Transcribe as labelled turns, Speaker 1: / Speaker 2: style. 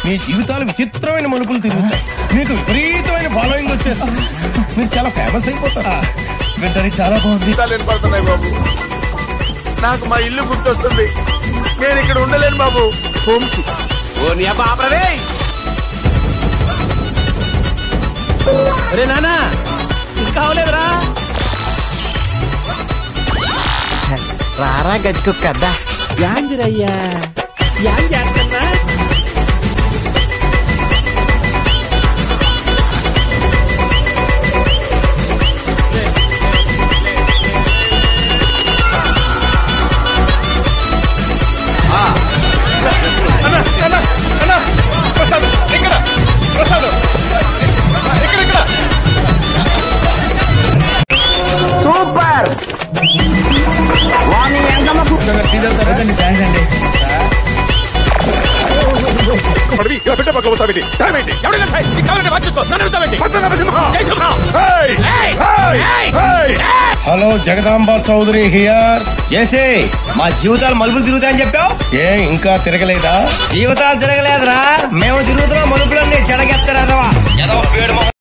Speaker 1: మీ జీవితాలు విచిత్రమైన మలుపులు తిరుగుతాయి మీకు విపరీతమైన ఫాలోయింగ్ వచ్చేస్తుంది మీరు చాలా ఫేమస్ అయిపోతారు
Speaker 2: వింటని చాలా బాగుంది
Speaker 3: జీతాలు ఏర్పడుతున్నాయి బాబు నాకు మా ఇల్లు గుర్తొస్తుంది నేను ఇక్కడ ఉండలేను బాబు హోమ్ సిక్
Speaker 4: ఓ నీ అబ్బా ఆపరవే రే నానా ఇంకా అవలేదురా
Speaker 5: రారా గదికొక్కద్దా
Speaker 4: యాందిరయ్యా యాం చేస్తున్నా
Speaker 3: పడివి, ఇలా పెట్టే పక్కన పోతావేంటి? టైం ఏంటి? ఎవడైనా టైం. నీకు కావాలంటే వాచ్ చేసుకో. నన్ను అడుగుతావేంటి? పద్మనాభ సింహం. జై సింహం. Hey! Hey! Hey!
Speaker 1: Hello Jagadamba Chowdary here
Speaker 5: చేసే మా జీవితాలు మలుపులు తిరుగుతాయని చెప్పావు
Speaker 1: ఏ ఇంకా తిరగలేదా
Speaker 5: జీవితాలు తిరగలేదురా మేము తిరుగుతున్నాం మలుపులన్నీ చెడగెత్తరాదవా ఏదో పేడు